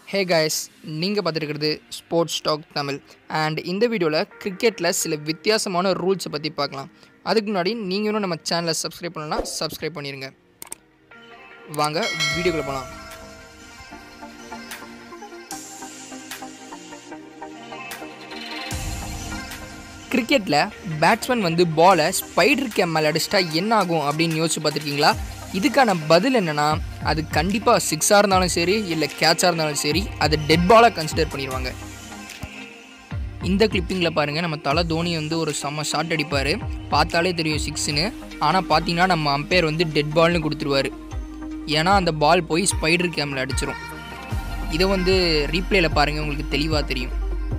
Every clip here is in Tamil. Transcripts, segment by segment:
ஹே காய்ஸ் நீங்கள் பார்த்துருக்கிறது ஸ்போர்ட்ஸ் டாக் தமிழ் அண்ட் இந்த வீடியோவில் கிரிக்கெட்டில் சில வித்தியாசமான ரூல்ஸை பற்றி பார்க்கலாம் அதுக்கு முன்னாடி நீங்கள் இன்னும் நம்ம சேனலை சப்ஸ்கிரைப் பண்ணலன்னா சப்ஸ்கிரைப் பண்ணிடுங்க வாங்க வீடியோக்குள்ளே போகலாம் கிரிக்கெட்டில் பேட்ஸ்மேன் வந்து பாலை ஸ்பைடர் கேம் மேலே அடிச்சிட்டா என்ன ஆகும் அப்படின்னு யோசிச்சு பார்த்துருக்கீங்களா இதுக்கான பதில் என்னென்னா அது கண்டிப்பாக சிக்ஸாக இருந்தாலும் சரி இல்லை கேட்சாக இருந்தாலும் சரி அது டெட் பாலாக கன்சிடர் பண்ணிடுவாங்க இந்த கிளிப்பிங்கில் பாருங்கள் நம்ம தலை தோனி வந்து ஒரு செம்ம ஷாட் அடிப்பார் பார்த்தாலே தெரியும் சிக்ஸ்னு ஆனால் பார்த்தீங்கன்னா நம்ம அம்பையர் வந்து டெட் பால்னு கொடுத்துருவாரு ஏன்னா அந்த பால் போய் ஸ்பைடர் கேமில் அடிச்சிரும் இதை வந்து ரீப்ளேயில் பாருங்கள் உங்களுக்கு தெளிவாக தெரியும்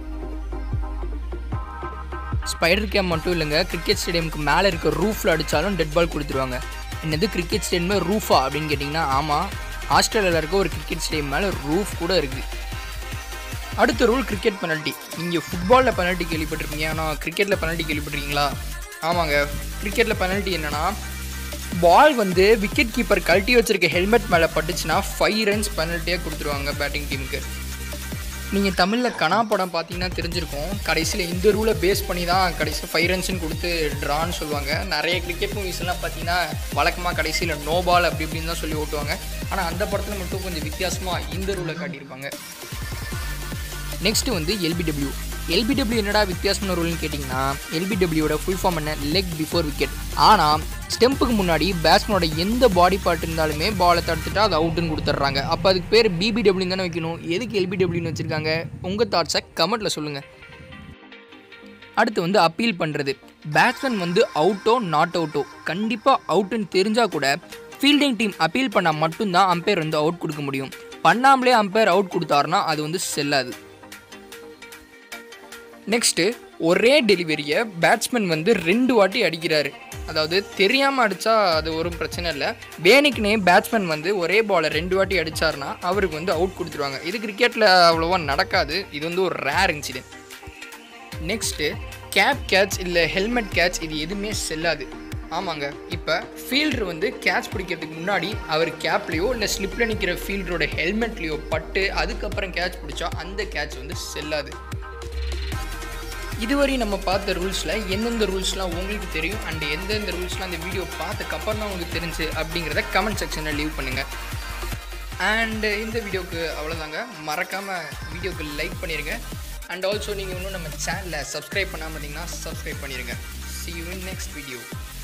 ஸ்பைடர் கேம் மட்டும் இல்லைங்க கிரிக்கெட் ஸ்டேடியமுக்கு மேலே இருக்க ரூஃபில் அடித்தாலும் டெட் பால் கொடுத்துருவாங்க என்னது கிரிக்கெட் ஸ்டேடியமே ரூஃபா அப்படின்னு கேட்டிங்கன்னா ஆமாம் ஆஸ்திரேலியாவில் இருக்க ஒரு கிரிக்கெட் ஸ்டேடியம் மேலே ரூஃப் கூட இருக்குது அடுத்த ரூல் கிரிக்கெட் பெனல்ட்டி நீங்கள் ஃபுட்பாலில் பெனல்ட்டி கேள்விப்பட்டிருப்பீங்க ஆனால் கிரிக்கெட்டில் பெனல்ட்டி கேள்விப்பட்டிருக்கீங்களா ஆமாங்க கிரிக்கெட்டில் பெனல்ட்டி என்னென்னா பால் வந்து விக்கெட் கீப்பர் கழட்டி வச்சிருக்க ஹெல்மெட் மேலே பட்டுச்சுன்னா ஃபைவ் ரன்ஸ் பெனல்ட்டியாக கொடுத்துருவாங்க பேட்டிங் டீமுக்கு நீங்கள் தமிழில் கனா படம் பார்த்தீங்கன்னா தெரிஞ்சிருக்கும் கடைசியில் இந்த ரூலை பேஸ் பண்ணி தான் கடைசியில் ஃபைவ் ரன்ஸ்னு கொடுத்து ட்ரான்னு சொல்லுவாங்க நிறைய கிரிக்கெட் மூவிஸ்லாம் பார்த்தீங்கன்னா வழக்கமாக கடைசியில் நோ பால் அப்படி இப்படின்னு தான் சொல்லி ஓட்டுவாங்க ஆனால் அந்த படத்தில் மட்டும் கொஞ்சம் வித்தியாசமாக இந்த ரூலை காட்டியிருப்பாங்க நெக்ஸ்ட் வந்து எல்பிடபிள்யூ எல்பிடபிள்யூ என்னடா வித்தியாசமான ரூல்னு கேட்டிங்கன்னா எல்பிடபிள்யூட ஃபுல் ஃபார்ம் என்ன லெக் பிஃபோர் விக்கெட் ஆனால் ஸ்டெம்புக்கு முன்னாடி பேட்ஸ்மேனோட எந்த பாடி பார்ட் இருந்தாலுமே பாலை தடுத்துட்டா அது அவுட்டுன்னு கொடுத்துட்றாங்க அப்போ அதுக்கு பேர் பிபிடபிள்யூ தானே வைக்கணும் எதுக்கு எல்பிடபிள்யூன்னு வச்சுருக்காங்க உங்கள் தாட்ஸை கமெண்ட்டில் சொல்லுங்கள் அடுத்து வந்து அப்பீல் பண்ணுறது பேட்ஸ்மேன் வந்து அவுட்டோ நாட் அவுட்டோ கண்டிப்பாக அவுட்டுன்னு தெரிஞ்சால் கூட ஃபீல்டிங் டீம் அப்பீல் பண்ணால் மட்டும்தான் அம்பையர் வந்து அவுட் கொடுக்க முடியும் பண்ணாமலே அம்பையர் அவுட் கொடுத்தாருன்னா அது வந்து செல்லாது நெக்ஸ்ட்டு ஒரே டெலிவரியை பேட்ஸ்மேன் வந்து ரெண்டு வாட்டி அடிக்கிறாரு அதாவது தெரியாமல் அடித்தா அது ஒரு பிரச்சனை இல்லை வேணிக்குனே பேட்ஸ்மேன் வந்து ஒரே பாலை ரெண்டு வாட்டி அடித்தார்னா அவருக்கு வந்து அவுட் கொடுத்துருவாங்க இது கிரிக்கெட்டில் அவ்வளோவா நடக்காது இது வந்து ஒரு rare incident next cap catch இல்லை ஹெல்மெட் கேட்ச் இது எதுவுமே செல்லாது ஆமாங்க இப்போ ஃபீல்டர் வந்து கேட்ச் பிடிக்கிறதுக்கு முன்னாடி அவர் கேப்லேயோ இல்லை ஸ்லிப்பில் நிற்கிற ஃபீல்டரோட ஹெல்மெட்லேயோ பட்டு அதுக்கப்புறம் கேட்ச் பிடிச்சா அந்த கேட்ச் வந்து செல்லாது இதுவரை நம்ம பார்த்த ரூல்ஸில் எந்தெந்த ரூல்ஸ்லாம் உங்களுக்கு தெரியும் அண்ட் எந்தெந்த ரூல்ஸ்லாம் அந்த வீடியோ பார்த்ததுக்கப்புறம் தான் உங்களுக்கு தெரிஞ்சு அப்படிங்கிறத கமெண்ட் செக்ஷனில் லீவ் பண்ணுங்கள் அண்டு இந்த வீடியோக்கு அவ்வளோதாங்க மறக்காமல் வீடியோக்கு லைக் பண்ணிடுங்க அண்ட் ஆல்சோ நீங்கள் இன்னும் நம்ம சேனலை சப்ஸ்கிரைப் பண்ணாமல் இருந்தீங்கன்னா சப்ஸ்கிரைப் பண்ணிடுங்க see you in next video